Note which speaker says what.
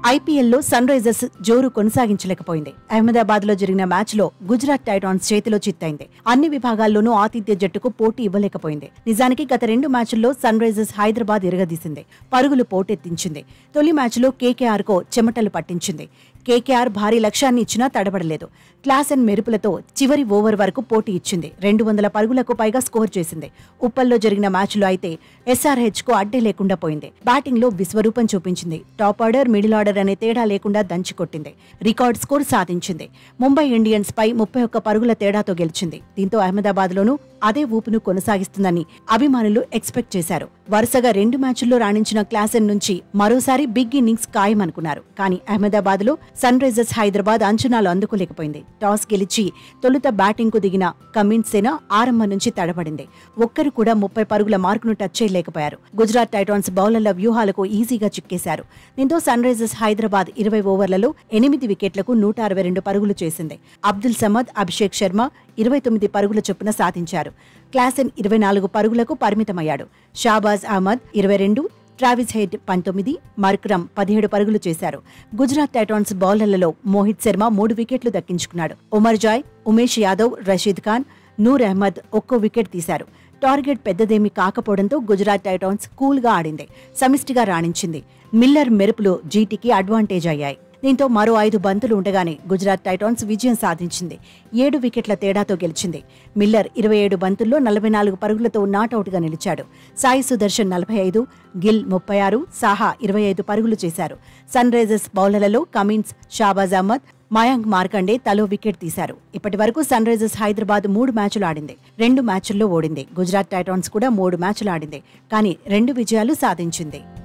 Speaker 1: ఐపీఎల్లో sun Risers జోరు కొనసాగించలేకపోయింది అహ్మదాబాద్ లో జరిగిన మ్యాచ్ లో గుజరాత్ టైటాన్స్ చేతిలో చిత్తైంది అన్ని విభాగాల్లోనూ ఆతిథ్య జట్టుకు పోటీ ఇవ్వలేకపోయింది నిజానికి గత రెండు మ్యాచ్ల్లో సన్ రైజర్స్ హైదరాబాద్ ఇరగదీసింది పరుగులు పోటెత్తించింది తొలి మ్యాచ్లో కేకేఆర్ కో చెమటలు పట్టించింది కేకేఆర్ భారీ లక్ష్యాన్ని ఇచ్చినా తడబడలేదు క్లాస్ అండ్ మెరుపులతో చివరి ఓవర్ వరకు పోటీ ఇచ్చింది రెండు వందల పరుగులకు పైగా స్కోర్ చేసింది ఉప్పల్లో జరిగిన మ్యాచ్లో అయితే ఎస్ఆర్హెచ్ కు అడ్డే లేకుండా పోయింది బ్యాటింగ్ లో విశ్వరూపం చూపించింది టాప్ ఆర్డర్ మిడిల్ ఆర్డర్ అనే తేడా లేకుండా దంచి కొట్టింది రికార్డ్ స్కోర్ సాధించింది ముంబై ఇండియన్స్ పై ముప్పై ఒక్క పరుగుల తేడాతో గెలిచింది దీంతో అహ్మదాబాద్ లోనూ అదే ఊపును కొనసాగిస్తుందని అభిమానులు ఎక్స్పెక్ట్ చేశారు వరుసగా రెండు మ్యాచ్ల్లో రాణించిన క్లాసెన్ నుంచి మరోసారి బిగ్ ఇన్నింగ్స్ ఖాయమనుకున్నారు కానీ అహ్మదాబాద్ లో సన్ రైజర్స్ హైదరాబాద్ అంచనాలు అందుకోలేకపోయింది టాస్ గెలిచి తొలుత బ్యాటింగ్ కు దిగిన కమిన్స్ సేన ఆరంభం నుంచి తడబడింది ఒక్కరు కూడా ముప్పై పరుగుల మార్కును టచ్ చేయలేకపోయారు గుజరాత్ టైటాన్స్ బౌలర్ల వ్యూహాలకు ఈజీగా చిక్కేశారు దీంతో సన్ రైజర్స్ హైదరాబాద్ ఇరవై ఓవర్లలో ఎనిమిది వికెట్లకు నూట అరవై రెండు పరుగులు చేసింది అబ్దుల్ సమద్ అభిషేక్ శర్మ ఇరవై తొమ్మిది పరుగుల చొప్పున సాధించారు క్లాసెన్ ఇరవై నాలుగు పరుగులకు పరిమితమయ్యాడు షాబాజ్ అహ్మద్ ఇరవై రెండు ట్రావిస్ హెడ్ పంతొమ్మిది మర్క్రమ్ పదిహేడు పరుగులు చేశారు గుజరాత్ టైటాన్స్ బౌలర్లలో మోహిత్ శర్మ మూడు వికెట్లు దక్కించుకున్నాడు ఉమర్ జాయ్ ఉమేష్ యాదవ్ రషీద్ ఖాన్ నూర్ అహ్మద్ ఒక్కో వికెట్ తీశారు టార్గెట్ పెద్దదేమీ కాకపోవడంతో గుజరాత్ టైటాన్స్ కూల్గా ఆడింది సమిష్టిగా రాణించింది మిల్లర్ మెరుపులు జీటీకి అడ్వాంటేజ్ అయ్యాయి దీంతో మరో ఐదు బంతులు ఉండగానే గుజరాత్ టైటాన్స్ విజయం సాధించింది ఏడు వికెట్ల తేడాతో గెలిచింది మిల్లర్ ఇరవై ఏడు బంతుల్లో నలభై నాలుగు పరుగులతో నాటౌట్గా నిలిచాడు సాయి సుదర్శన్ నలభై ఐదు గిల్ ముప్పై ఆరు సాహా ఇరవై ఐదు పరుగులు చేశారు సన్ రైజర్స్ బౌలర్లలో కమిన్స్ షాబాజ్ అహ్మద్ మయాంక్ మార్కండే తలో వికెట్ తీశారు ఇప్పటి వరకు సన్ రైజర్స్ హైదరాబాద్ మూడు మ్యాచ్లు ఆడింది రెండు మ్యాచ్ల్లో ఓడింది గుజరాత్ టైటాన్స్ కూడా మూడు మ్యాచ్లు ఆడింది కానీ రెండు విజయాలు సాధించింది